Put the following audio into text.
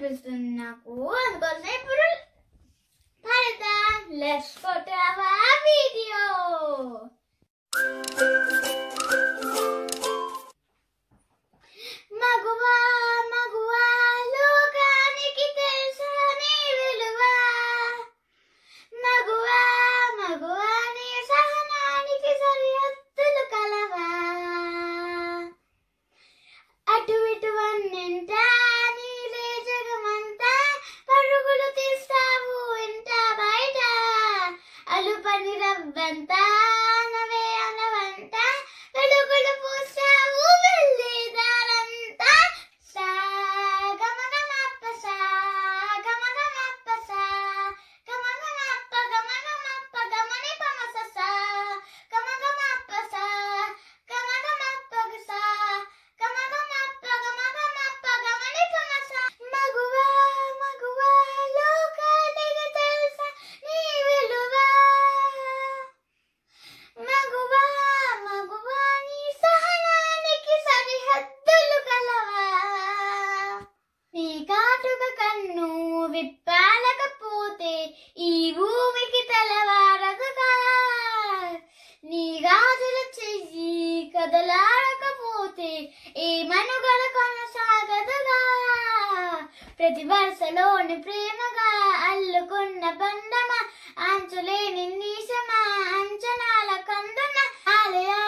అనిపిస్తుంది నాకు అందుకోసం ఇప్పుడు పాడతా లెట్స్ కొట్టావా వీడియో మగువా మగువా లోకానికి తెలుసా నీ విలువ మగువా మగువా నీ సహనానికి సరిహద్దులు కలవా అటు ఇటు అన్నింట నీలే జగమంతా పరుగులు తీస్తావు ఇంట బయట అలుపని రవ్వంతా నవే అనవంట వెలుగులు పూస్తావు వెళ్ళి దారంతా సా గమగమప్ప సా గమగమప్ప సా గమగమప్ప గమగమప్ప గమని పమస సా గమగమప్ప సా గమగమప్ప సా గమగమప్ప గమగమప్ప గమని పమస మగువా మగువా లోకానికి తెలుసా నీ విలువ మగువా మగువా నీ సహనానికి సరిహద్దులు కలవా నీ కాటుక కన్ను విప్పాలకపోతే ఈ భూమికి తెలవారదుగా నీ గాజుల చెయ్యి కదలాడకపోతే ఏ మనుగడ కొనసాగదుగా ప్రతి వరుసలోని ప్రేమగా అల్లుకున్న బంధమా అంచులేని నీశమా అంచనాల కందున ఆలయ